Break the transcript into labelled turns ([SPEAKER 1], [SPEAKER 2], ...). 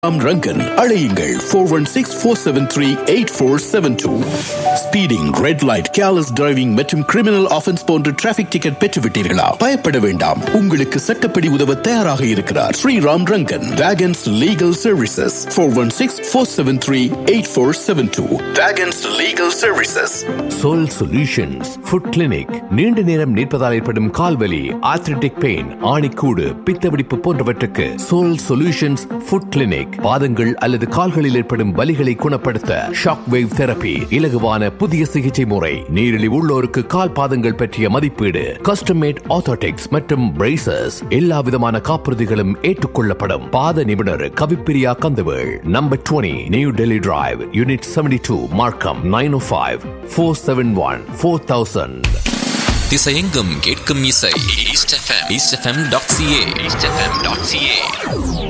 [SPEAKER 1] ராம் ரங்கன் அழையுங்கள் four one six four seven three eight four seven two speeding red light careless driving மற்றும் criminal offence போன்ற traffic ticket பெற்றுவிட்டீர்களா பயப்பட வேண்டாம் உங்களுக்கு சட்டப்படி உதவ தயாராக இருக்கிறார் Sriram Rangan Vegans legal services four one six four seven three eight four seven two Vegans legal services
[SPEAKER 2] sole solutions foot clinic நீண்ட நேரம் நிற்பதால் ஏற்படும் கால்வலி ஆத்ரிட்டிக் பெயின் ஆணிக்கூடு பித்தவெடிப்பு போன்றவற்றுக்கு சோல் சொல்யூஷன்ஸ் ஃபுட் கிளினிக் பாதங்கள் அல்லது கால்களில் ஏற்படும் வலிகளை குணப்படுத்த ஷாக் வேவ் தெரபி இலகுவான புதிய சிகிச்சை முறை நீரிழிவு உள்ளோருக்கு கால் பாதங்கள் பற்றிய மதிப்பீடு கஸ்டமேட் ஆத்தோட்டிக்ஸ் மற்றும் பிரேசஸ் எல்லா விதமான காப்புறுதிகளும் ஏற்றுக்கொள்ளப்படும் பாத நிபுணர் Kavipriya Kandavel number 20 New Delhi Drive unit 72 Markham nine oh five four seven one four thousand
[SPEAKER 3] திசையெங்கும் கேட்கும் இசை East FM East FM dot CA East FM dot CA